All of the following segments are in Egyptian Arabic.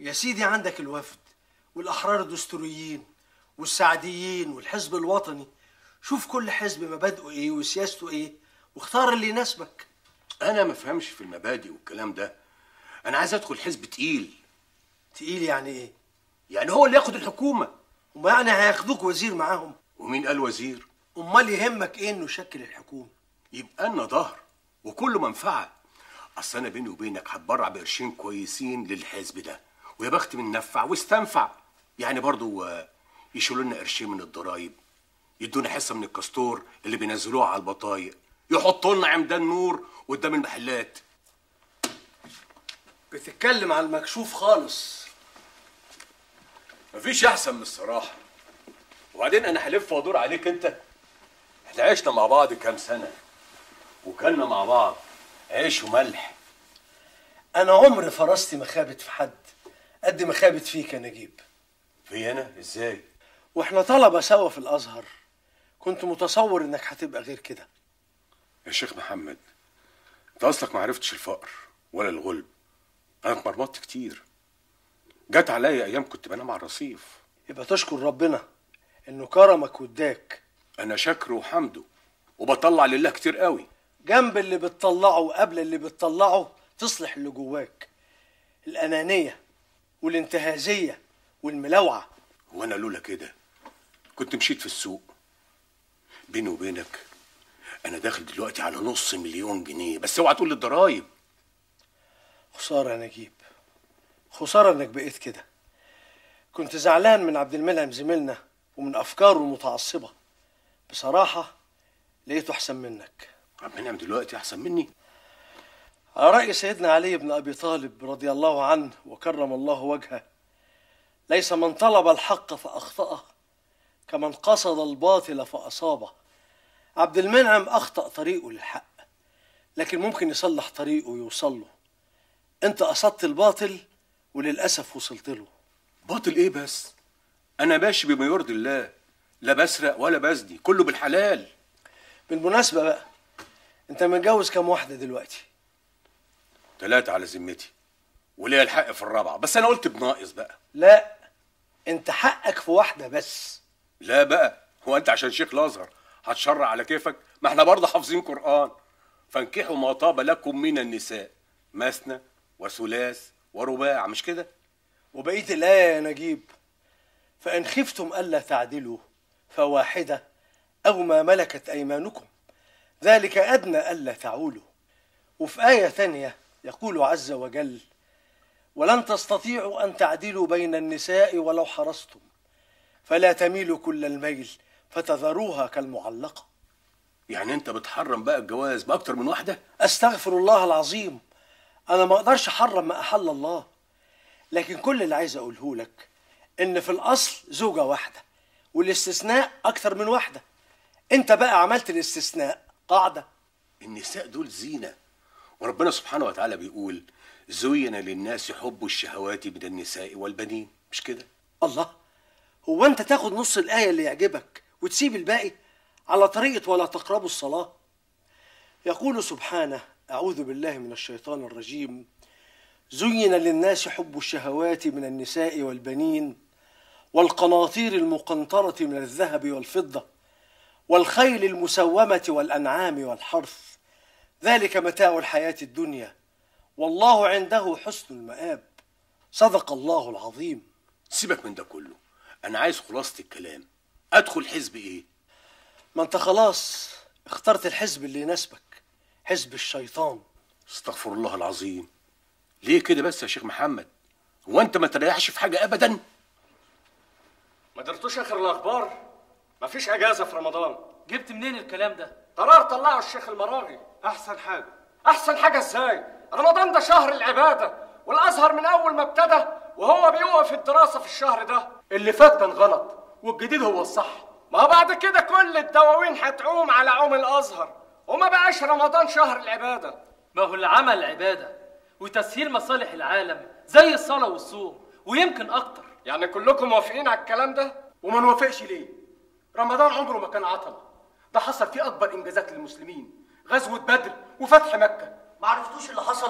يا سيدي عندك الوفد والأحرار الدستوريين والسعديين والحزب الوطني شوف كل حزب مبادئه ايه وسياسته ايه واختار اللي يناسبك انا ما فهمش في المبادئ والكلام ده انا عايز ادخل حزب تقيل تقيل يعني ايه يعني هو اللي ياخد الحكومه وما يعني هياخدوك وزير معاهم ومين قال وزير امال يهمك ايه انه يشكل الحكومه يبقى لنا ظهر وكله منفعه اصل انا بيني وبينك هتبرع بقرشين كويسين للحزب ده ويا بخت من نفع واستنفع يعني برضو آه، يشيلوا لنا قرشين من الضرايب يدونا حصه من الكاستور اللي بينزلوها على البطايق يحطوا لنا عمدان نور قدام المحلات بتتكلم على المكشوف خالص مفيش احسن من الصراحه وبعدين انا هلف وادور عليك انت احنا عشنا مع بعض كام سنه وكلنا مع بعض عيش وملح انا عمري فرستي ما خابت في حد قد ما خابت فيك يا نجيب في انا ازاي واحنا طلبه سوا في الازهر كنت متصور انك هتبقى غير كده يا شيخ محمد انت اصلك ما عرفتش الفقر ولا الغلب انا اتمرمطت كتير جت عليا ايام كنت بنام على الرصيف يبقى تشكر ربنا انه كرمك واداك انا شاكره وحمده وبطلع لله كتير قوي جنب اللي بتطلعه وقبل اللي بتطلعه تصلح اللي جواك الانانيه والانتهازيه والملاوعه وانا لولا كده كنت مشيت في السوق بيني وبينك انا داخل دلوقتي على نص مليون جنيه بس اوعى تقول لي الضرايب خساره يا نجيب خساره انك بقيت كده كنت زعلان من عبد المنعم زميلنا ومن افكاره المتعصبه بصراحه لقيته احسن منك عم منعم دلوقتي احسن مني على رأي سيدنا علي بن أبي طالب رضي الله عنه وكرم الله وجهه ليس من طلب الحق فأخطأه كمن قصد الباطل فأصابه عبد المنعم أخطأ طريقه للحق لكن ممكن يصلح طريقه ويوصل له أنت قصدت الباطل وللأسف وصلت له باطل ايه بس انا ماشي بما يرضي الله لا بسرق ولا بزني كله بالحلال بالمناسبة بقى أنت متجوز كام واحدة دلوقتي ثلاثة على ذمتي وليا الحق في الرابعة بس أنا قلت بناقص بقى لا أنت حقك في واحدة بس لا بقى هو أنت عشان شيخ الأزهر هتشرع على كيفك ما احنا برضه حافظين قرآن فانكحوا ما طاب لكم من النساء مثنى وثلاث ورباع مش كده وبقية الآية يا نجيب فإن خفتم ألا تعدلوا فواحدة أو ما ملكت أيمانكم ذلك أدنى ألا تعولوا وفي آية تانية يقول عز وجل ولن تستطيعوا أن تعدلوا بين النساء ولو حرصتم فلا تميلوا كل الميل فتذروها كالمعلقة يعني أنت بتحرم بقى الجواز بأكتر من واحدة أستغفر الله العظيم أنا ما أقدرش أحرم ما أحل الله لكن كل اللي عايز أقوله لك إن في الأصل زوجة واحدة والاستثناء أكتر من واحدة أنت بقى عملت الاستثناء قاعدة النساء دول زينة وربنا سبحانه وتعالى بيقول زين للناس حب الشهوات من النساء والبنين مش كده الله هو أنت تاخد نص الآية اللي يعجبك وتسيب الباقي على طريقة ولا تقربوا الصلاة يقول سبحانه أعوذ بالله من الشيطان الرجيم زين للناس حب الشهوات من النساء والبنين والقناطير المقنطرة من الذهب والفضة والخيل المسومة والأنعام والحرث ذلك متاع الحياة الدنيا والله عنده حسن المآب صدق الله العظيم سيبك من ده كله أنا عايز خلاصة الكلام أدخل حزب إيه ما انت خلاص اخترت الحزب اللي يناسبك حزب الشيطان استغفر الله العظيم ليه كده بس يا شيخ محمد هو أنت ما تريحش في حاجة أبدا ما درتوش اخر الاخبار مفيش اجازه في رمضان جبت منين الكلام ده؟ قرار طلعه الشيخ المراغي أحسن حاجة احسن حاجه ازاي رمضان ده شهر العباده والازهر من اول ما ابتدى وهو بيوقف الدراسه في الشهر ده اللي فات كان غلط والجديد هو الصح ما بعد كده كل الدواوين هتعوم على عوم الازهر وما بقاش رمضان شهر العباده ما هو العمل عبادة وتسهيل مصالح العالم زي الصلاة والصوم ويمكن أكتر يعني كلكم موافقين على الكلام ده وما نوافقش ليه؟ رمضان عمره ما كان عطل ده حصل فيه أكبر إنجازات للمسلمين غزوة بدر وفتح مكة ما عرفتوش اللي حصل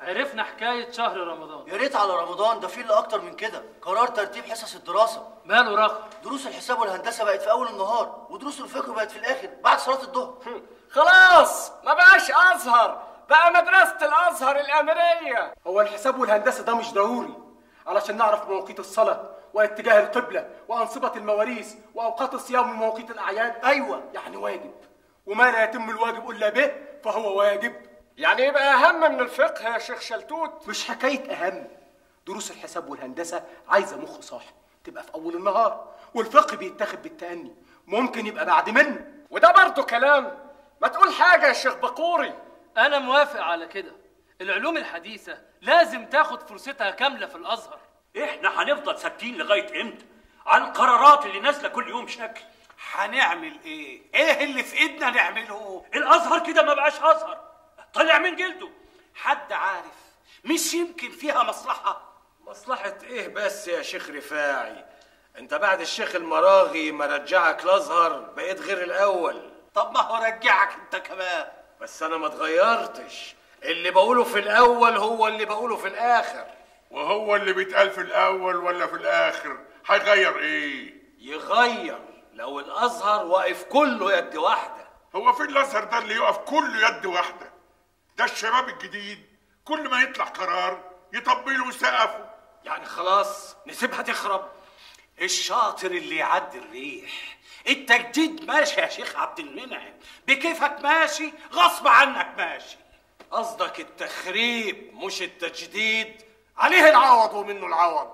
عرفنا حكاية شهر رمضان يا ريت على رمضان ده في اللي اكتر من كده قرار ترتيب حصص الدراسه ماله رخر دروس الحساب والهندسه بقت في اول النهار ودروس الفقه بقت في الاخر بعد صلاه الظهر خلاص ما بقاش ازهر بقى مدرسة الازهر الامرية هو الحساب والهندسه ده مش ضروري علشان نعرف مواقيت الصلاه واتجاه القبله وانصبه المواريث واوقات الصيام ومواقيت الاعياد ايوه يعني واجب وما لا يتم الواجب الا به فهو واجب يعني يبقى اهم من الفقه يا شيخ شلتوت مش حكايه اهم دروس الحساب والهندسه عايزه مخ صاحي تبقى في اول النهار والفقه بيتاخد بالتأني ممكن يبقى بعد منه وده برضه كلام ما تقول حاجة يا شيخ بقوري أنا موافق على كده العلوم الحديثة لازم تاخد فرصتها كاملة في الأزهر احنا هنفضل ساكتين لغايه امتى على القرارات اللي نازله كل يوم شكل هنعمل ايه؟ ايه اللي في ايدنا نعمله؟ الازهر كده ما بقاش ازهر طلع من جلده حد عارف مش يمكن فيها مصلحة؟ مصلحة ايه بس يا شيخ رفاعي انت بعد الشيخ المراغي ما رجعك الازهر بقيت غير الاول طب ما هو رجعك انت كمان بس انا ما اتغيرتش اللي بقوله في الاول هو اللي بقوله في الاخر وهو اللي بيتقال في الاول ولا في الاخر هيغير ايه يغير لو الازهر واقف كله يد واحدة هو فين الازهر ده اللي يقف كله يد واحده ده الشباب الجديد كل ما يطلع قرار يطبلوا ويسقفوا يعني خلاص نسيبها تخرب الشاطر اللي يعدي الريح التجديد ماشي يا شيخ عبد المنعم بكيفك ماشي غصب عنك ماشي قصدك التخريب مش التجديد عليه العوض ومنه العوض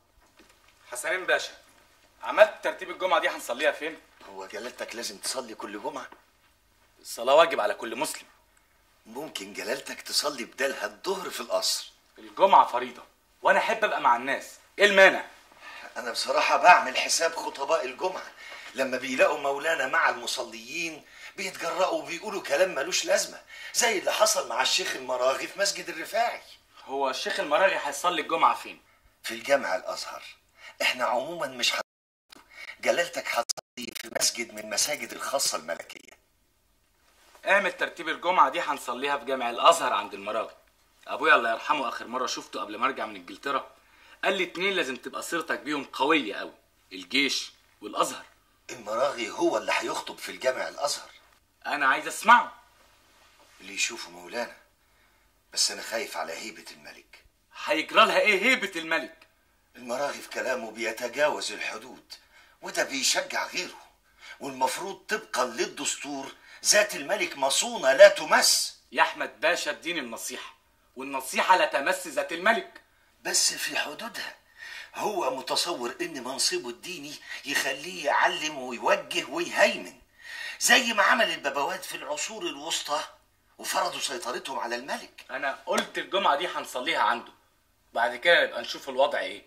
حسنين باشا عملت ترتيب الجمعة دي هنصليها فين؟ هو جلالتك لازم تصلي كل جمعة؟ الصلاة واجب على كل مسلم ممكن جلالتك تصلي بدالها الظهر في القصر الجمعة فريضة وأنا أحب أبقى مع الناس إيه المانع؟ أنا بصراحة بعمل حساب خطباء الجمعة لما بيلاقوا مولانا مع المصليين بيتجرأوا وبيقولوا كلام ملوش لازمة زي اللي حصل مع الشيخ المراغي في مسجد الرفاعي هو الشيخ المراغي هيصلي الجمعة فين؟ في الجامع الأزهر احنا عموما مش هت... جلالتك هتصلي في مسجد من المساجد الخاصة الملكية اعمل ترتيب الجمعة دي هنصليها في جامع الأزهر عند المراغي أبويا الله يرحمه آخر مرة شفته قبل ما أرجع من إنجلترا قال لي اتنين لازم تبقى صيرتك بيهم قوية أوي الجيش والأزهر المراغي هو اللي هيخطب في الجامع الأزهر أنا عايز أسمعه اللي يشوفه مولانا بس أنا خايف على هيبة الملك هيجرى لها إيه هيبة الملك؟ المراغي في كلامه بيتجاوز الحدود وده بيشجع غيره والمفروض طبقا للدستور ذات الملك مصونة لا تمس يا أحمد باشا اديني النصيحة والنصيحة لا تمس ذات الملك بس في حدودها هو متصور ان منصبه الديني يخليه يعلم ويوجه ويهيمن زي ما عمل البابوات في العصور الوسطى وفرضوا سيطرتهم على الملك أنا قلت الجمعة دي هنصليها عنده بعد كده نبقى نشوف الوضع إيه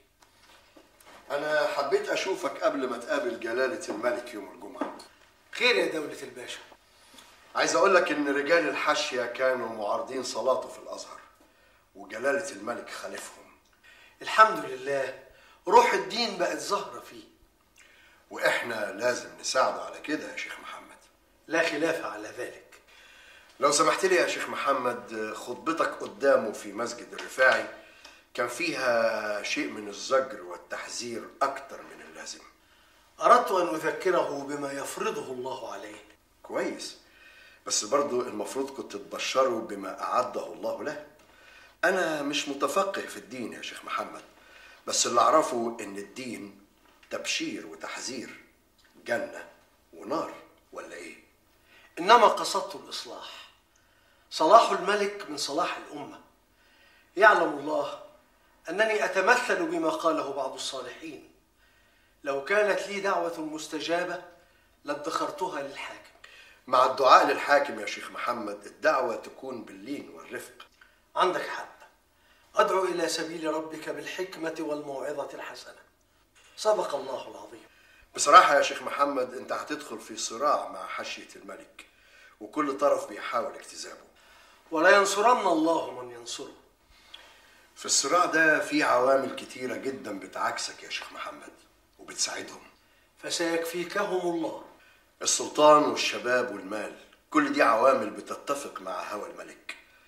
أنا حبيت أشوفك قبل ما تقابل جلالة الملك يوم الجمعة خير يا دولة الباشا عايز أقول لك إن رجال الحاشية كانوا معارضين صلاته في الأزهر وجلالة الملك خالفهم الحمد لله روح الدين بقت ظاهرة فيه وإحنا لازم نساعده على كده يا شيخ محمد لا خلاف على ذلك لو سمحت لي يا شيخ محمد خطبتك قدامه في مسجد الرفاعي كان فيها شيء من الزجر والتحذير أكتر من اللازم أردت أن أذكره بما يفرضه الله عليه كويس بس برضو المفروض كنت تبشره بما أعده الله له أنا مش متفقه في الدين يا شيخ محمد بس اللي أعرفه إن الدين تبشير وتحذير جنة ونار ولا إيه؟ إنما قصدت الإصلاح صلاح الملك من صلاح الأمة يعلم الله أنني أتمثل بما قاله بعض الصالحين لو كانت لي دعوة مستجابة لادخرتها للحاكم مع الدعاء للحاكم يا شيخ محمد الدعوة تكون باللين والرفق عندك حق أدعو إلى سبيل ربك بالحكمة والموعظة الحسنة صدق الله العظيم بصراحة يا شيخ محمد أنت هتدخل في صراع مع حاشية الملك وكل طرف بيحاول اجتذابه ولا ينصرن الله من ينصره في الصراع ده في عوامل كتيرة جدا بتعكسك يا شيخ محمد وبتساعدهم فسيكفيكهم الله السلطان والشباب والمال كل دي عوامل بتتفق مع هوى الملك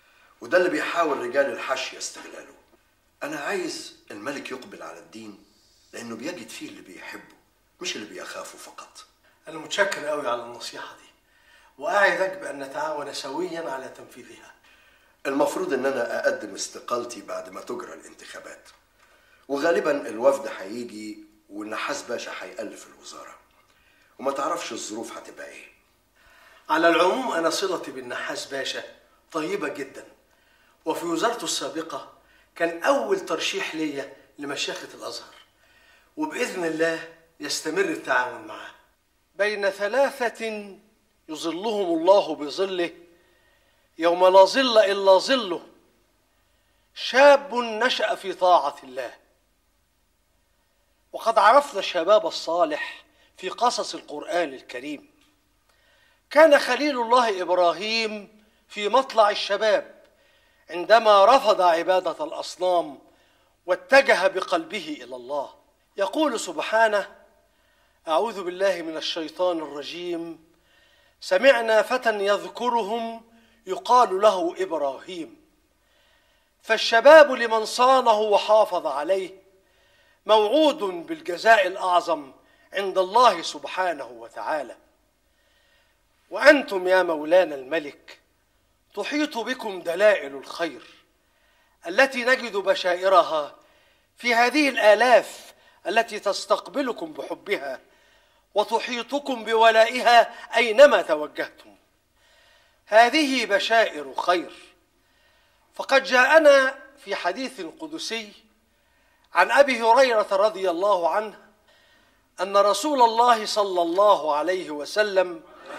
وده اللي بيحاول رجال الحشية استغلاله أنا عايز الملك يقبل على الدين لأنه بيجد فيه اللي بيحبه مش اللي بيخافه فقط أنا متشكر قوي على النصيحة دي وأعدك بأن نتعاون سويا على تنفيذها المفروض ان انا اقدم استقالتي بعد ما تجرى الانتخابات وغالبا الوفد هيجي والنحاس باشا هيألف الوزارة وما تعرفش الظروف هتبقى ايه على العموم أنا صلتي بالنحاس باشا طيبة جدا وفي وزارته السابقة كان أول ترشيح ليا لمشيخة الأزهر وبإذن الله يستمر التعاون معه بين ثلاثة يظلهم الله بظله يوم لا ظل إلا ظله شاب نشأ في طاعة الله وقد عرفنا الشباب الصالح في قصص القرآن الكريم كان خليل الله إبراهيم في مطلع الشباب عندما رفض عبادة الأصنام واتجه بقلبه إلى الله يقول سبحانه أعوذ بالله من الشيطان الرجيم سمعنا فتى يذكرهم يقال له إبراهيم فالشباب لمن صانه وحافظ عليه موعود بالجزاء الأعظم عند الله سبحانه وتعالى وأنتم يا مولانا الملك تحيط بكم دلائل الخير التي نجد بشائرها في هذه الآلاف التي تستقبلكم بحبها وتحيطكم بولائها أينما توجهتم هذه بشائر خير فقد جاءنا في حديث قدسي عن ابي هريره رضي الله عنه ان رسول الله صلى الله عليه وسلم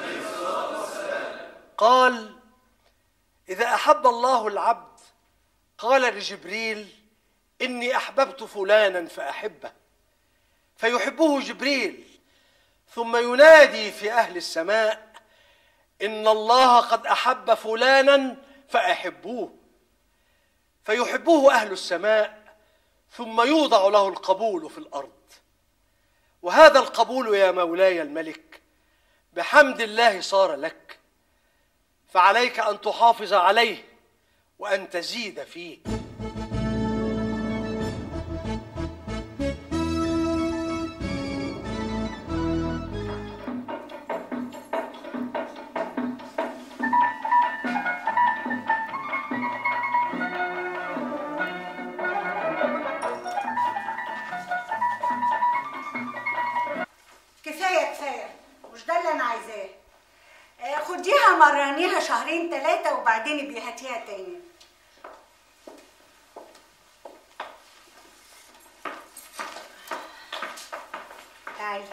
قال اذا احب الله العبد قال لجبريل اني احببت فلانا فاحبه فيحبه جبريل ثم ينادي في اهل السماء ان الله قد احب فلانا فاحبوه فيحبوه اهل السماء ثم يوضع له القبول في الارض وهذا القبول يا مولاي الملك بحمد الله صار لك فعليك ان تحافظ عليه وان تزيد فيه كفايه كفايه مش ده اللي انا عايزاه آه، خديها مرنيها شهرين ثلاثه وبعدين بيهاتيها تاني تعالي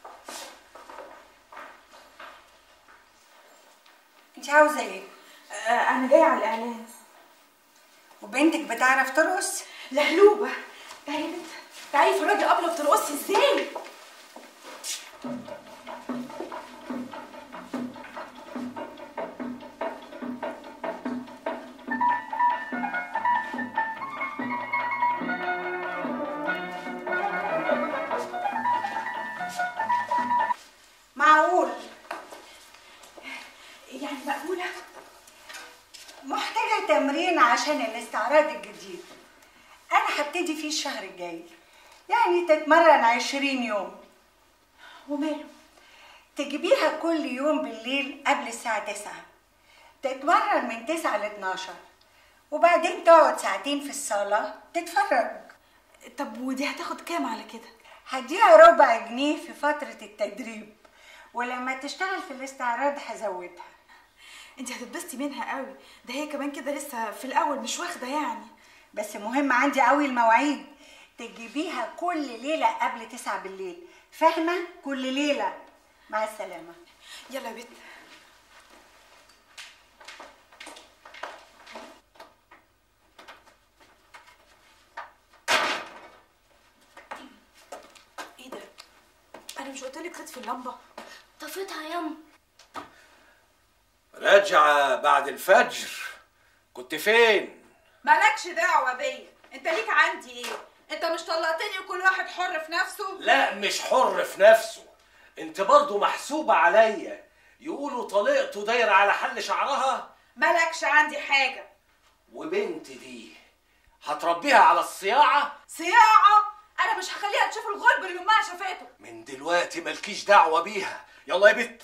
انت عاوزه ايه انا جايه على الاعلان وبنتك بتعرف ترقص لهلوبه تعالي يا بنت تعالي فرجي قبل بترقصي ازاي معقول يعني مقبوله محتاجه تمرين عشان الاستعراض الجديد انا هبتدي فيه الشهر الجاي يعني تتمرن عشرين يوم وماله تجيبيها كل يوم بالليل قبل الساعة تسعة تتمرن من تسعة ل 12 وبعدين تقعد ساعتين في الصالة تتفرج طب ودي هتاخد كام على كده هديها ربع جنيه في فترة التدريب ولما تشتغل في الاستعراض هزودها انت هتتبسطي منها قوي ده هي كمان كده لسه في الاول مش واخده يعني بس مهم عندي قوي المواعيد تجيبيها كل ليلة قبل تسعة بالليل فاهمة كل ليلة مع السلامة يلا يا بنت ايه ده انا مش قلت لك تطفي اللمبه طفيتها ياما راجعة بعد الفجر كنت فين؟ مالكش دعوة بيا انت ليك عندي ايه انت مش طلقتني وكل واحد حر في نفسه لا مش حر في نفسه انت برضو محسوبة عليا يقولوا طليقته دايرة على حل شعرها مالكش عندي حاجة وبنت دي هتربيها على الصياعة صياعة أنا مش هخليها تشوف الغرب اللي أمها شافته من دلوقتي مالكيش دعوة بيها يلا يا بت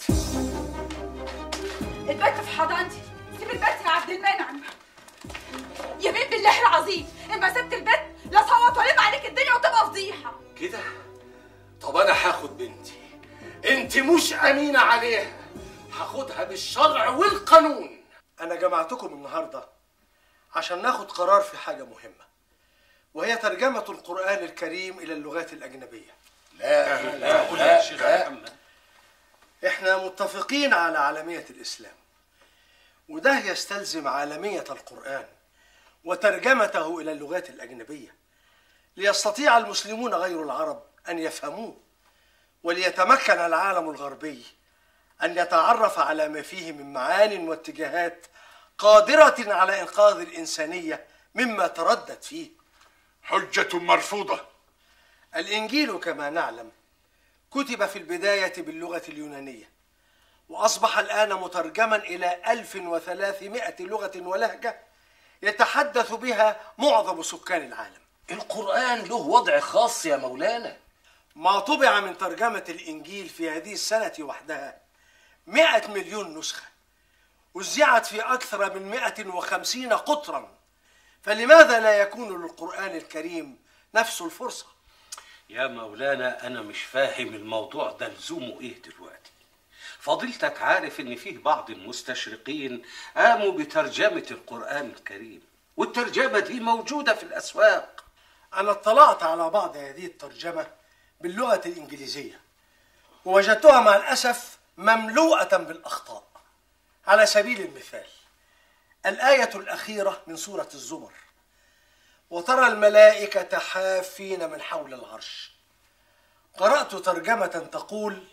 البنت في حضانتي سيب البنت يا عبد المنعم يمين بالله العظيم اما سبت البنت لا صوت والم عليك الدنيا وتبقى فضيحة كده طب انا هاخد بنتي انت مش امينة عليها هاخدها بالشرع والقانون أنا جمعتكم النهاردة عشان ناخد قرار في حاجة مهمة وهي ترجمة القرآن الكريم إلى اللغات الأجنبية لا لا لا يا شيخ محمد إحنا متفقين على عالمية الإسلام وده يستلزم عالمية القرآن وترجمته إلى اللغات الأجنبية ليستطيع المسلمون غير العرب أن يفهموه وليتمكن العالم الغربي أن يتعرف على ما فيه من معان واتجاهات قادرة على إنقاذ الإنسانية مما تردد فيه حجة مرفوضة الإنجيل كما نعلم كتب في البداية باللغة اليونانية وأصبح الآن مترجما إلى 1300 لغة ولهجة يتحدث بها معظم سكان العالم القرآن له وضع خاص يا مولانا ما طبع من ترجمة الإنجيل في هذه السنة وحدها 100 مليون نسخة وزعت في أكثر من 150 قطرا فلماذا لا يكون للقرآن الكريم نفس الفرصة يا مولانا أنا مش فاهم الموضوع ده لزومه إيه دلوقتي فضيلتك عارف إن فيه بعض المستشرقين قاموا بترجمة القرآن الكريم والترجمة دي موجودة في الأسواق أنا اطلعت على بعض هذه الترجمة باللغة الإنجليزية ووجدتها مع الأسف مملوءة بالأخطاء على سبيل المثال الآية الأخيرة من سورة الزمر وترى الملائكة حافين من حول العرش قرأت ترجمة تقول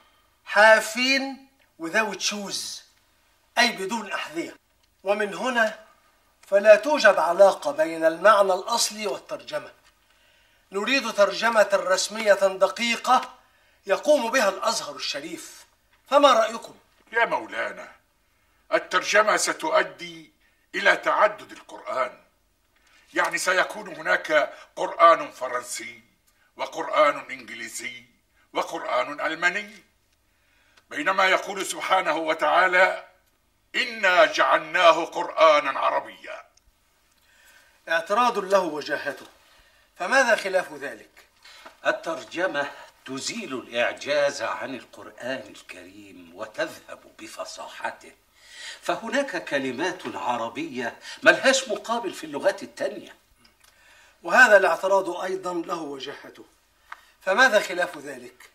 حافين without shoes أي بدون أحذية ومن هنا فلا توجد علاقة بين المعنى الأصلي والترجمة نريد ترجمة رسمية دقيقة يقوم بها الأزهر الشريف فما رأيكم؟ يا مولانا الترجمة ستؤدي إلى تعدد القرآن يعني سيكون هناك قرآن فرنسي وقرآن إنجليزي وقرآن ألماني بينما يقول سبحانه وتعالى إنا جعلناه قرآنا عربيا اعتراض له وجاهته فماذا خلاف ذلك؟ الترجمة تزيل الإعجاز عن القرآن الكريم وتذهب بفصاحته فهناك كلمات عربية ملهاش مقابل في اللغات التانية وهذا الاعتراض أيضا له وجاهته فماذا خلاف ذلك؟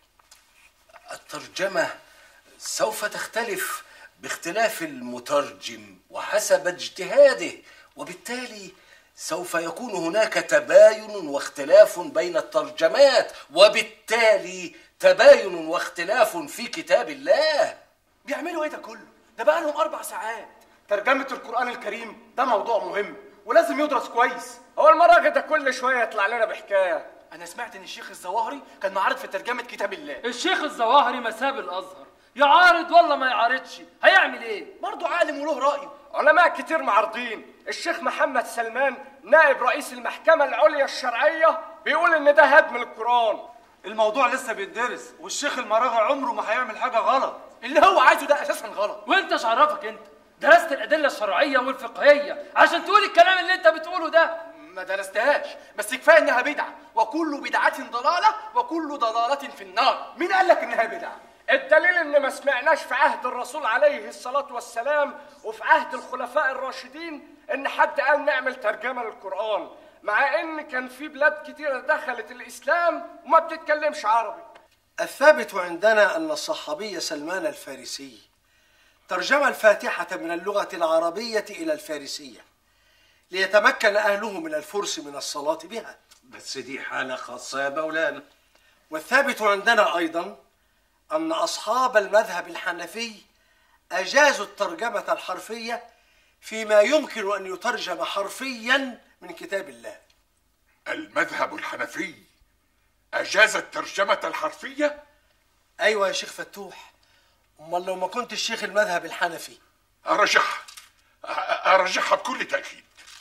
الترجمة سوف تختلف باختلاف المترجم وحسب اجتهاده وبالتالي سوف يكون هناك تباين واختلاف بين الترجمات وبالتالي تباين واختلاف في كتاب الله بيعملوا ايه ده كله ده بقى لهم اربع ساعات ترجمه القران الكريم ده موضوع مهم ولازم يدرس كويس هو المراجع ده كل شويه يطلع لنا بحكايه انا سمعت ان الشيخ الظواهري كان معارض في ترجمه كتاب الله الشيخ الظواهري مساب الازهر يعارض ولا ما يعارضش هيعمل ايه برضه عالم وله رايه علماء كتير معارضين الشيخ محمد سلمان نائب رئيس المحكمة العليا الشرعية بيقول إن ده هدم القرآن الموضوع لسه بيتدرس والشيخ المراغي عمره ما هيعمل حاجة غلط اللي هو عايزه ده أساسا غلط وانت ايش عرفك انت درست الادله الشرعيه والفقهيه عشان تقول الكلام اللي انت بتقوله ده ما درستهاش بس كفايه انها بدعه وكل بدعه ضلاله وكل ضلاله في النار مين قال لك انها بدعه الدليل ان ما سمعناش في عهد الرسول عليه الصلاة والسلام وفي عهد الخلفاء الراشدين ان حد قال نعمل ترجمة للقرآن مع ان كان في بلاد كتيرة دخلت الاسلام وما بتتكلمش عربي الثابت عندنا أن الصحابي سلمان الفارسي ترجم الفاتحة من اللغة العربية إلى الفارسية ليتمكن أهله من الفرس من الصلاة بها بس دي حالة خاصة يا مولانا والثابت عندنا أيضا أن أصحاب المذهب الحنفي أجازوا الترجمة الحرفية فيما يمكن أن يترجم حرفيا من كتاب الله المذهب الحنفي أجاز الترجمة الحرفية؟ أيوة يا شيخ فتوح أمال لو ما كنت الشيخ المذهب الحنفي أرجحها أرجحها بكل تأكيد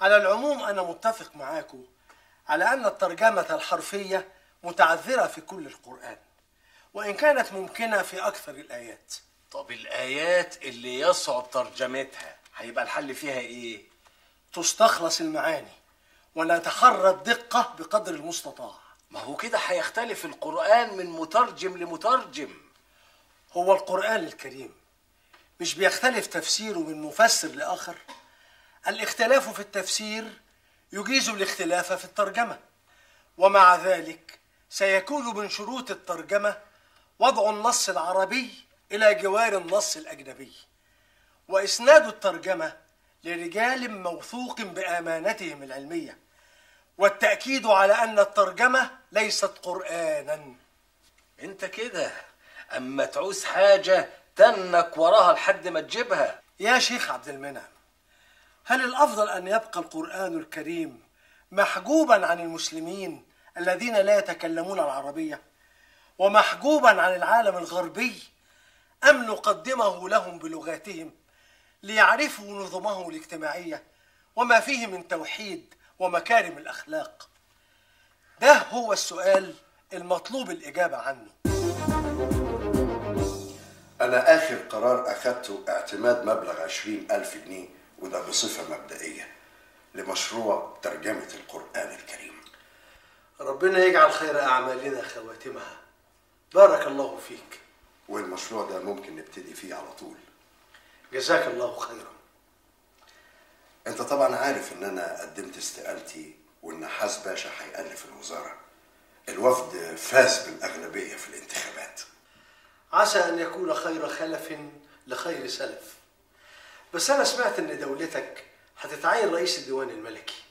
على العموم أنا متفق معاكم على أن الترجمة الحرفية متعذرة في كل القرآن وإن كانت ممكنة في أكثر الآيات طب الآيات اللي يصعب ترجمتها هيبقى الحل فيها إيه؟ تستخلص المعاني ونتحرى الدقة بقدر المستطاع ما هو كده هيختلف القرآن من مترجم لمترجم هو القرآن الكريم مش بيختلف تفسيره من مفسر لآخر الاختلاف في التفسير يجيز الاختلاف في الترجمة ومع ذلك سيكون من شروط الترجمة وضع النص العربي إلى جوار النص الأجنبي وإسناد الترجمة لرجال موثوق بأمانتهم العلمية والتأكيد على أن الترجمة ليست قرآنا انت كده اما تعوز حاجة تنك وراها لحد ما تجيبها يا شيخ عبد المنعم هل الأفضل أن يبقى القرآن الكريم محجوبا عن المسلمين الذين لا يتكلمون العربية ومحجوبا عن العالم الغربي أم نقدمه لهم بلغاتهم ليعرفوا نظمه الاجتماعية وما فيه من توحيد ومكارم الأخلاق ده هو السؤال المطلوب الإجابة عنه أنا آخر قرار أخدته اعتماد مبلغ عشرين ألف جنيه وده بصفة مبدئية لمشروع ترجمة القرآن الكريم ربنا يجعل خير أعمالنا خواتمها بارك الله فيك والمشروع ده ممكن نبتدي فيه على طول جزاك الله خيرا انت طبعا عارف ان انا قدمت استقالتي وان حاس باشا هيألف الوزارة الوفد فاز بالأغلبية في الانتخابات عسى أن يكون خير خلف لخير سلف بس أنا سمعت إن دولتك هتتعين رئيس الديوان الملكي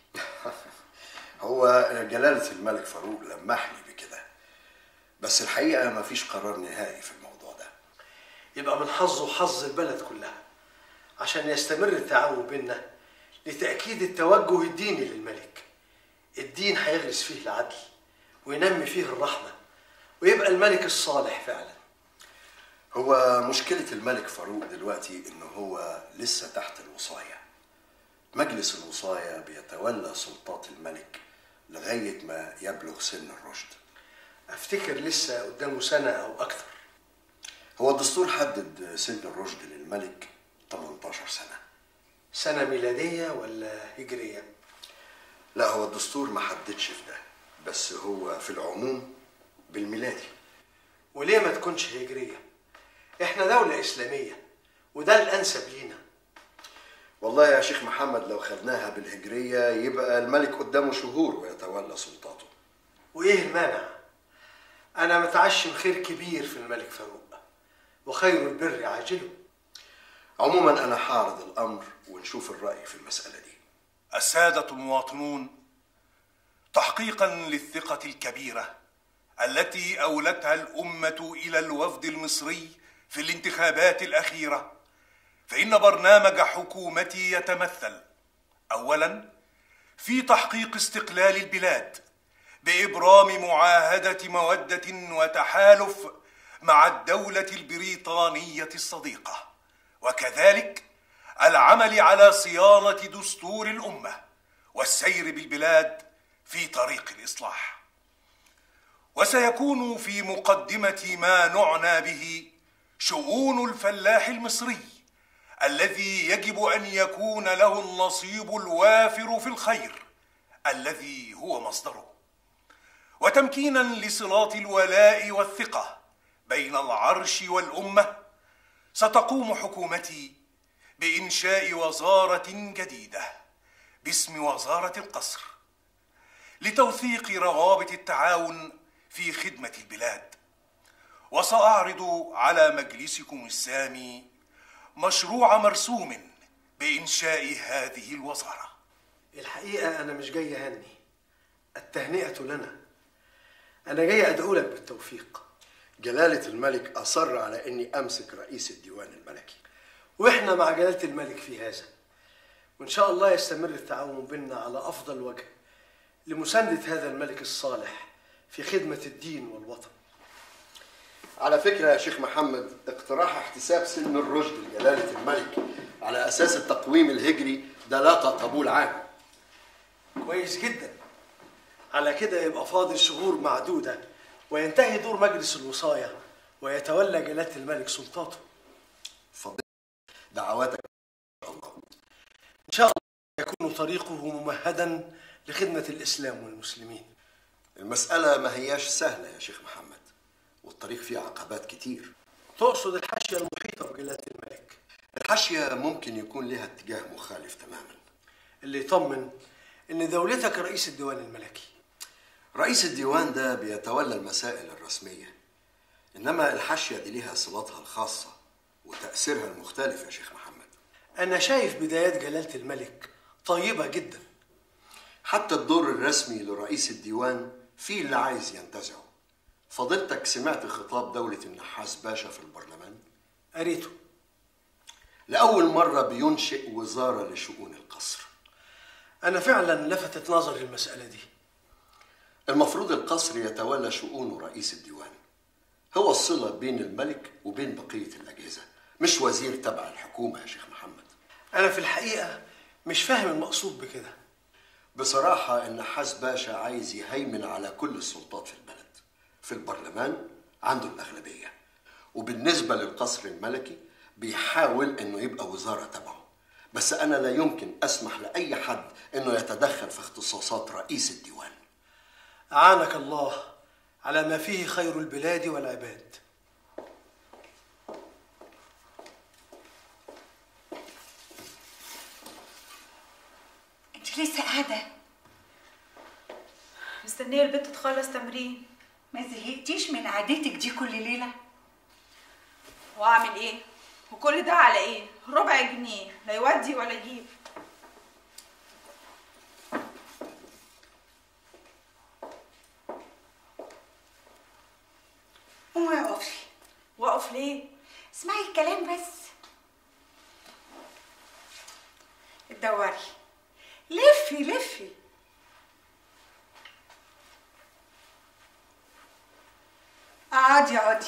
هو جلالة الملك فاروق لمحني بكده بس الحقيقة مفيش قرار نهائي في الموضوع ده يبقى من حظه حظ البلد كلها عشان يستمر التعاون بيننا لتأكيد التوجه الديني للملك الدين هيغرس فيه العدل وينمي فيه الرحمة ويبقى الملك الصالح فعلا هو مشكلة الملك فاروق دلوقتي إن هو لسه تحت الوصاية مجلس الوصاية بيتولى سلطات الملك لغاية ما يبلغ سن الرشد أفتكر لسه قدامه سنة أو أكثر هو الدستور حدد سن الرشد للملك 18 سنة سنة ميلادية ولا هجرية؟ لا هو الدستور ما حددش في ده بس هو في العموم بالميلادي وليه ما تكونش هجرية؟ إحنا دولة إسلامية وده الأنسب لينا والله يا شيخ محمد لو خدناها بالهجرية يبقى الملك قدامه شهور ويتولى سلطاته وإيه المانع؟ أنا متعشم خير كبير في الملك فاروق وخير البر عاجله عموما أنا هعرض الأمر ونشوف الرأي في المسألة دي السادة المواطنون تحقيقا للثقة الكبيرة التي أولتها الأمة إلى الوفد المصري في الانتخابات الأخيرة فإن برنامج حكومتي يتمثل أولا في تحقيق استقلال البلاد بإبرام معاهدة مودة وتحالف مع الدولة البريطانية الصديقة وكذلك العمل على صيانة دستور الأمة والسير بالبلاد في طريق الإصلاح وسيكون في مقدمة ما نعنى به شؤون الفلاح المصري الذي يجب أن يكون له النصيب الوافر في الخير الذي هو مصدره وتمكينا لصلات الولاء والثقة بين العرش والأمة ستقوم حكومتي بإنشاء وزارة جديدة باسم وزارة القصر لتوثيق روابط التعاون في خدمة البلاد وسأعرض على مجلسكم السامي مشروع مرسوم بإنشاء هذه الوزارة الحقيقة أنا مش جاي أهني التهنئة لنا أنا جاي أدعو لك بالتوفيق جلالة الملك أصر على إني أمسك رئيس الديوان الملكي وإحنا مع جلالة الملك في هذا وإن شاء الله يستمر التعاون بيننا على أفضل وجه لمساندة هذا الملك الصالح في خدمة الدين والوطن على فكرة يا شيخ محمد اقتراح احتساب سن الرشد لجلالة الملك على أساس التقويم الهجري ده لاقى قبول عام كويس جدا على كده يبقى فاضل شهور معدودة وينتهي دور مجلس الوصاية ويتولى جلالة الملك سلطاته فضل دعواتك إن شاء الله يكون طريقه ممهدا لخدمة الإسلام والمسلمين المسألة ما هياش سهلة يا شيخ محمد والطريق فيه عقبات كتير تقصد الحاشية المحيطة بجلالة الملك الحاشية ممكن يكون لها اتجاه مخالف تماما اللي يطمن إن دولتك رئيس الديوان الملكي رئيس الديوان ده بيتولى المسائل الرسمية إنما الحاشية دي ليها صلاتها الخاصة وتأثيرها المختلف يا شيخ محمد أنا شايف بدايات جلالة الملك طيبة جدا حتى الدور الرسمي لرئيس الديوان فيه اللي عايز ينتزعه فضيلتك سمعت خطاب دولة النحاس باشا في البرلمان؟ قريته لأول مرة بينشئ وزارة لشؤون القصر أنا فعلا لفتت نظري المسألة دي المفروض القصر يتولى شؤون رئيس الديوان هو الصلة بين الملك وبين بقية الأجهزة مش وزير تبع الحكومة يا شيخ محمد أنا في الحقيقة مش فاهم المقصود بكده بصراحة النحاس باشا عايز يهيمن على كل السلطات في البلد في البرلمان عنده الأغلبية وبالنسبة للقصر الملكي بيحاول إنه يبقى وزارة تبعه بس أنا لا يمكن أسمح لأي حد إنه يتدخل في اختصاصات رئيس الديوان أعانك الله على ما فيه خير البلاد والعباد انت لسه قاعده مستنيه البنت تخلص تمرين ما زهقتيش من قعدتك دي كل ليله واعمل ايه وكل ده على ايه ربع جنيه لا يودي ولا يجيب قومي اقفي واقف ليه اسمعي الكلام بس اتدوري لفي لفي اقعدي اقعدي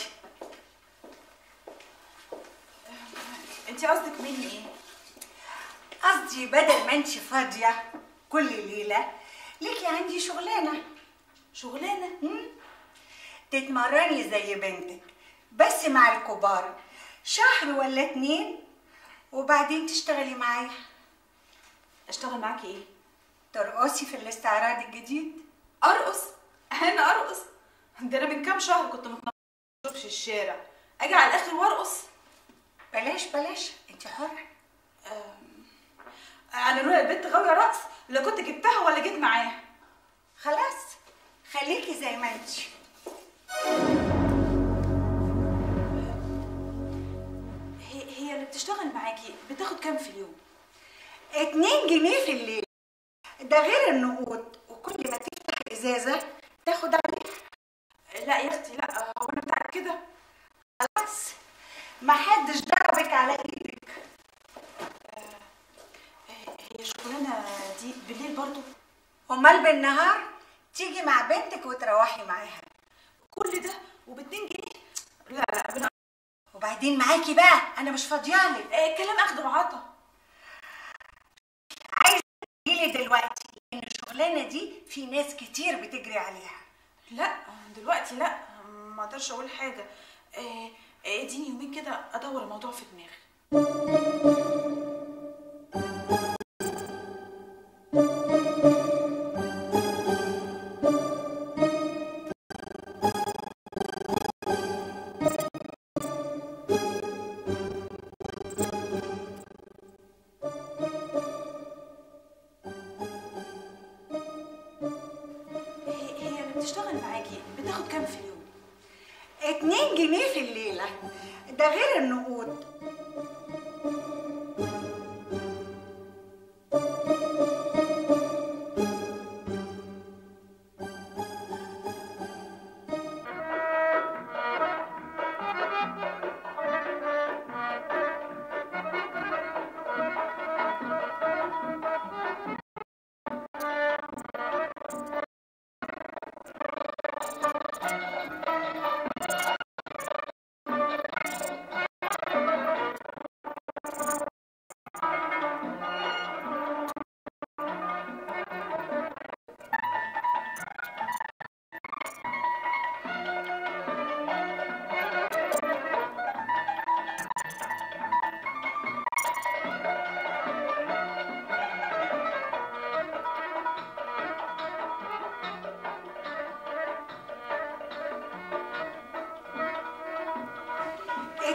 انت قصدك مني ايه قصدي بدل ما انت فاضيه كل ليله ليكي عندي شغلانه شغلانه تتمرني زي بنتك بس مع الكبار شهر ولا اتنين وبعدين تشتغلي معايا اشتغل معاكي ايه ترقصي في الاستعراض الجديد ارقص انا ارقص ده انا من كام شهر كنت متنططه في الشارع اجي على الاخر وارقص بلاش بلاش انت حره انا لولا البنت غاويه رقص لا كنت جبتها ولا جيت معاها خلاص خليكي زي ما انت هي هي اللي بتشتغل معاكي بتاخد كام في اليوم اتنين جنيه في الليل ده غير النقود وكل ما تفتح ازازه تاخد عليها لا يا اختي لا هو انا بتاعك كده خلاص محدش ضربك على ايدك هي شغلانه دي بالليل برضو امال بالنهار تيجي مع بنتك وتروحي معاها كل ده وباتنين جنيه لا لا بنا... وبعدين معاكي بقى انا مش فاضيالك إيه كلام اخد وعطا عايزه تجيلي دلوقتي لان الشغلانه دي في ناس كتير بتجري عليها لا دلوقتي لا ما اقدرش اقول حاجه إيه إيه، اديني يومين كده ادور الموضوع في دماغي هي هي اللي بتشتغل معاكي بتاخد كام في اليوم اتنين جنيه في الليله ده غير النقود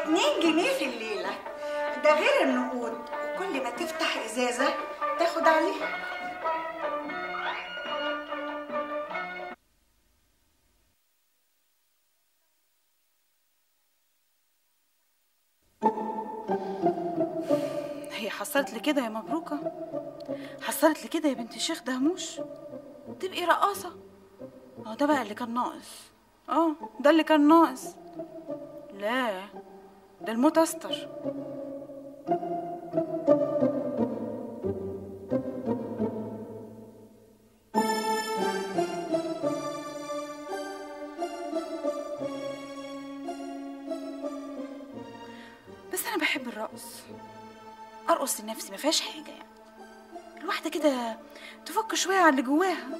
اتنين جنيه في الليلة ده غير النقود وكل ما تفتح ازازة تاخد عليها هي حصلت لي كده يا مبروكة حصلت لي كده يا بنت الشيخ دهموش تبقي رقاصة اه ده بقى اللي كان ناقص اه ده اللي كان ناقص لا ده الموت استر بس انا بحب الرقص ارقص لنفسي ما فيهاش حاجه يعني الواحده كده تفك شويه على اللي جواها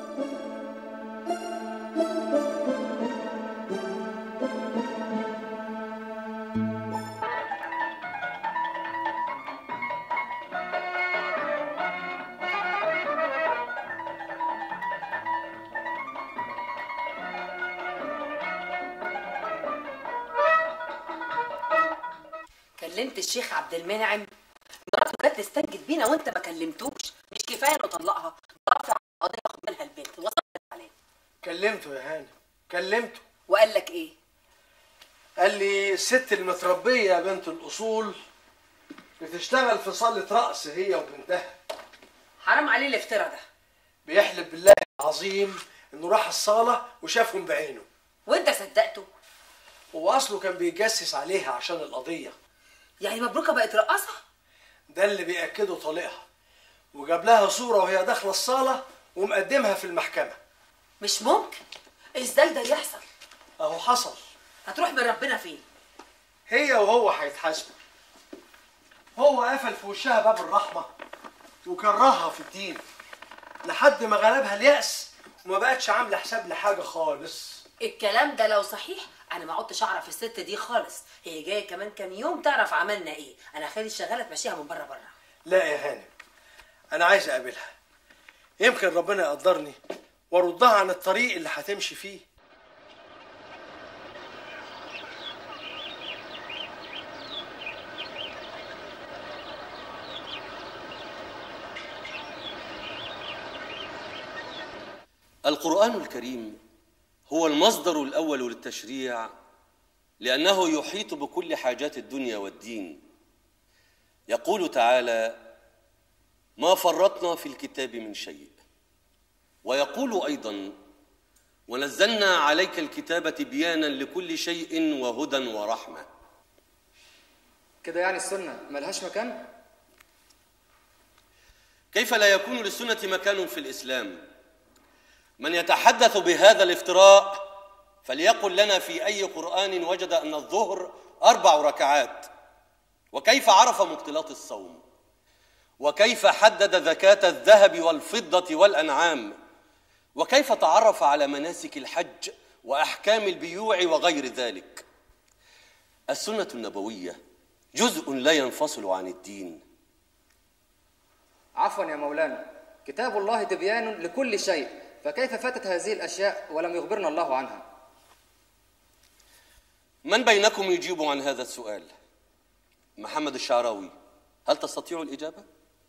كلمت الشيخ عبد المنعم مراته جت تستنجد بينا وانت ما كلمتوش مش كفايه انه طلقها ده رافع قضيه ياخد منها البنت وصلت عليه كلمته يا هاني كلمته وقال لك ايه قال لي الست المتربية يا بنت الأصول بتشتغل في صالة رقص هي وبنتها حرام عليه الافتراء ده بيحلف بالله العظيم إنه راح الصالة وشافهم بعينه وانت صدقته هو أصله كان بيجسس عليها عشان القضية يعني مبروكه بقت رقاصه ده اللي بيأكده طليقها وجاب لها صورة وهي داخلة الصالة ومقدمها في المحكمة مش ممكن ازاي ده يحصل أهو حصل هتروح من ربنا فين هي وهو هيتحاسبوا هو قفل في وشها باب الرحمة وكرهها في الدين لحد ما غلبها اليأس وما بقتش عاملة حساب لحاجة خالص الكلام ده لو صحيح انا ما عدتش اعرف الست دي خالص هي جايه كمان كام يوم تعرف عملنا ايه انا خالي شغاله تمشيها من بره بره لا يا هانم أنا عايز أقابلها يمكن ربنا يقدرني وأردها عن الطريق اللي هتمشي فيه القرآن الكريم هو المصدر الأول للتشريع لأنه يحيط بكل حاجات الدنيا والدين يقول تعالى ما فرطنا في الكتاب من شيء ويقول أيضا ونزلنا عليك الكتاب تبيانا لكل شيء وهدى ورحمة كده يعني السنة ملهاش مكان؟ كيف لا يكون للسنة مكان في الإسلام من يتحدث بهذا الافتراء فليقل لنا في أي قرآن وجد أن الظهر أربع ركعات وكيف عرف مبطلات الصوم وكيف حدد زكاة الذهب والفضة والأنعام وكيف تعرف على مناسك الحج وأحكام البيوع وغير ذلك السنة النبوية جزء لا ينفصل عن الدين عفوا يا مولانا كتاب الله تبيان لكل شيء فكيف فاتت هذه الأشياء ولم يخبرنا الله عنها من بينكم يجيب عن هذا السؤال محمد الشعراوي هل تستطيع الإجابة؟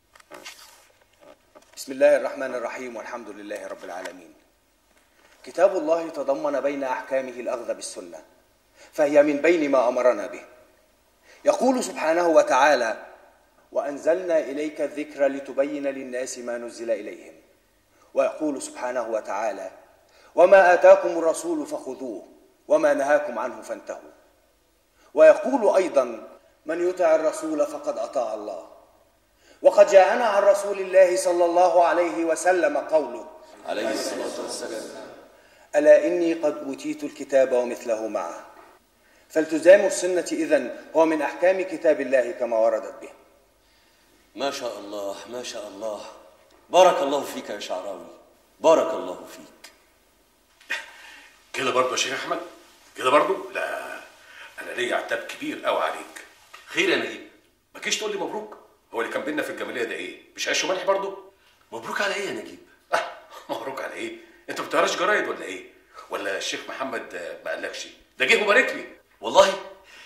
بسم الله الرحمن الرحيم والحمد لله رب العالمين كتاب الله تضمن بين احكامه الاخذ بالسنه فهي من بين ما امرنا به يقول سبحانه وتعالى وانزلنا اليك الذكر لتبين للناس ما نزل اليهم ويقول سبحانه وتعالى وما اتاكم الرسول فخذوه وما نهاكم عنه فانتهوا ويقول ايضا من يطع الرسول فقد اطاع الله وقد جاءنا عن رسول الله صلى الله عليه وسلم قوله عليه الصلاة والسلام ألا إني قد أوتيت الكتاب ومثله معه فالتزام السنة إذن هو من أحكام كتاب الله كما وردت به ما شاء الله ما شاء الله بارك الله فيك يا شعراوي بارك الله فيك كده برضه يا شيخ احمد كده برضه لا انا ليا عتاب كبير قوي عليك خير يا نجيب ما تجيش تقول لي مبروك هو اللي كان بينا في الجماليه ده ايه مش عيش وملح برضه مبروك على ايه يا نجيب مبروك على ايه انت ما بتقراش جرايد ولا ايه ولا الشيخ محمد آه، ما قالكش ده جه وبارك لي والله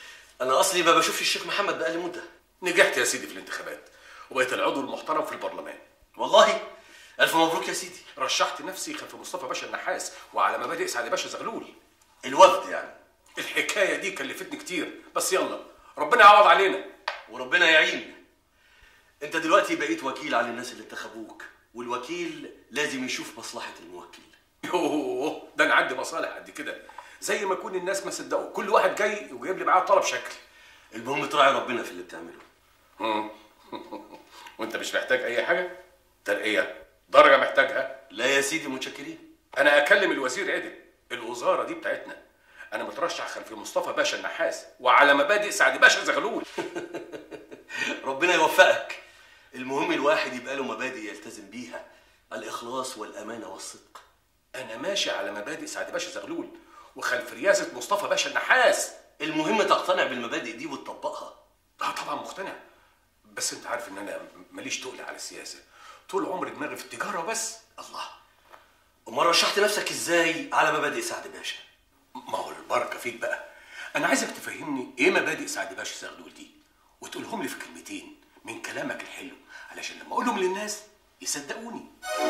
انا اصلي ما بشوفش الشيخ محمد بقالي مده نجحت يا سيدي في الانتخابات وبقيت العضو المحترم في البرلمان والله الف مبروك يا سيدي رشحت نفسي خلف مصطفى باشا النحاس وعلى مبادئ سعد باشا زغلول الوفد يعني الحكايه دي كلفتني كتير بس يلا ربنا يعوض علينا وربنا يعين انت دلوقتي بقيت وكيل على الناس اللي انتخبوك والوكيل لازم يشوف مصلحه الموكل يوه ده انا عندي مصالح قد كده زي ما يكون الناس ما صدقوا كل واحد جاي وجايب لي معاه طلب شكل المهم تراعي ربنا في اللي بتعمله مم. وانت مش محتاج اي حاجه ترقيه درجه محتاجها لا يا سيدي متشكرين انا اكلم الوزير عدل الوزاره دي بتاعتنا انا مترشح خلف مصطفى باشا النحاس وعلى مبادئ سعد باشا زغلول ربنا يوفقك المهم الواحد يبقى له مبادئ يلتزم بيها الاخلاص والامانه والصدق انا ماشي على مبادئ سعد باشا زغلول وخلف رياسه مصطفى باشا النحاس المهم تقتنع بالمبادئ دي وتطبقها اه طبعا مقتنع بس انت عارف ان انا ماليش تقل على السياسه طول عمري دماغي في التجاره وبس الله امال رشحت نفسك ازاي على مبادئ سعد باشا ما هو البركه فيك بقى انا عايزك تفهمني ايه مبادئ سعد باشا زغلول دي وتقولهم لي في كلمتين من كلامك الحلو علشان لما اقولهم للناس يصدقوني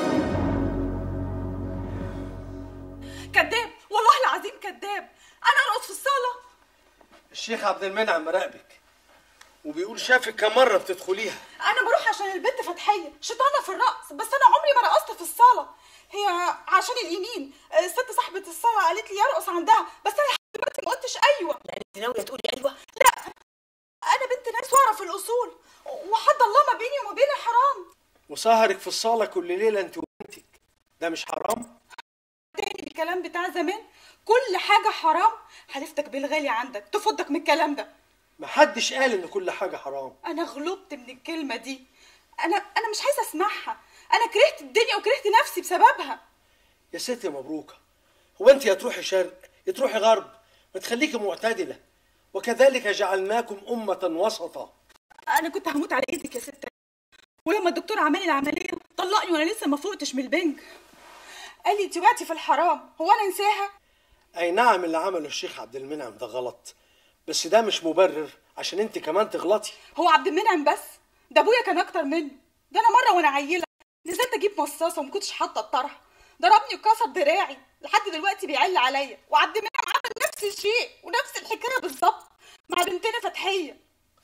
كذاب والله العظيم كذاب انا ارقص في الصاله الشيخ عبد المنعم مراقبك وبيقول شافك كم مره بتدخليها انا بروح عشان البنت فتحيه شيطانه في الرقص بس انا عمري ما رقصت في الصاله هي عشان اليمين الست صاحبه الصاله قالت لي يرقص عندها بس انا لحد دلوقتي ما قلتش ايوه يعني انت ناويه تقولي ايوه لا انا بنت ناس واعرف الاصول وحد الله ما بيني وما بين الحرام وسهرك في الصاله كل ليله انت وبنتك ده مش حرام تاني الكلام بتاع زمان كل حاجه حرام حلفتك بالغالي عندك تفضك من الكلام ده محدش قال ان كل حاجه حرام انا غلبت من الكلمه دي انا انا مش عايزه اسمعها انا كرهت الدنيا وكرهت نفسي بسببها يا ستي مبروكه هو انت يا تروحي شرق يا تروحي غرب ما تخليكي معتدله وكذلك جعلناكم امه وسطا انا كنت هموت على ايدك يا ست ولما الدكتور عمل لي العمليه طلقني وانا لسه ما فوقتش من البنج قال لي انت وقعتي في الحرام هو انا انساها اي نعم اللي عمله الشيخ عبد المنعم ده غلط بس ده مش مبرر عشان انت كمان تغلطي هو عبد المنعم بس ده ابويا كان اكتر منه ده انا مره وانا عيله نزلت اجيب مصاصه وما كنتش حاطه الطرح ضربني وكسر دراعي لحد دلوقتي بيعل عليا وعبد المنعم عمل نفس الشيء ونفس الحكايه بالظبط مع بنتنا فتحيه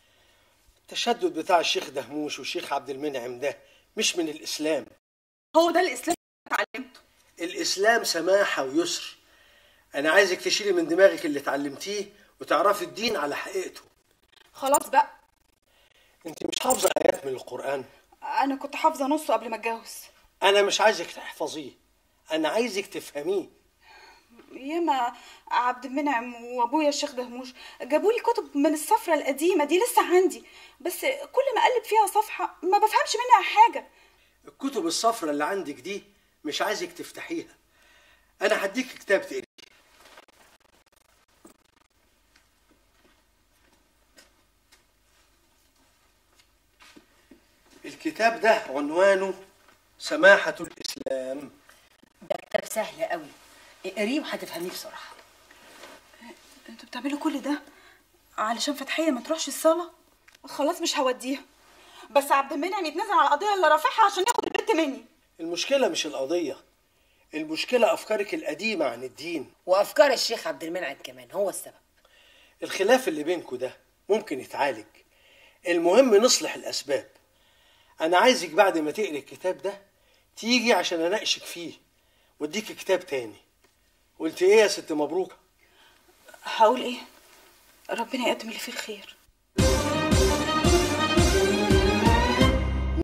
التشدد بتاع الشيخ دهموش والشيخ عبد المنعم ده مش من الاسلام هو ده الاسلام اللي اتعلمته الاسلام سماحه ويسر انا عايزك تشيلي من دماغك اللي اتعلمتيه وتعرفي الدين على حقيقته خلاص بقى انت مش حافظه ايات من القران انا كنت حافظه نصه قبل ما اتجوز انا مش عايزك تحفظيه انا عايزك تفهميه ياما عبد المنعم وابويا الشيخ دهموش جابوا لي كتب من السفره القديمه دي لسه عندي بس كل ما اقلب فيها صفحه ما بفهمش منها حاجه الكتب الصفرا اللي عندك دي مش عايزك تفتحيها انا هديك كتاب تقريه الكتاب ده عنوانه سماحة الإسلام ده كتاب سهل قوي اقريه وهتفهميه بسرعه انتوا بتعملوا كل ده علشان فتحيه ما تروحش الصاله خلاص مش هوديها بس عبد المنعم يتنازل على القضيه اللي رافعها عشان ياخد البنت مني المشكلة مش القضية المشكلة أفكارك القديمة عن الدين وافكار الشيخ عبد المنعم كمان هو السبب الخلاف اللي بينكوا ده ممكن يتعالج المهم نصلح الأسباب أنا عايزك بعد ما تقري الكتاب ده تيجي عشان أناقشك فيه واديك كتاب تاني قلت إيه يا ست مبروكة هقول ايه ربنا يقدم اللي فيه الخير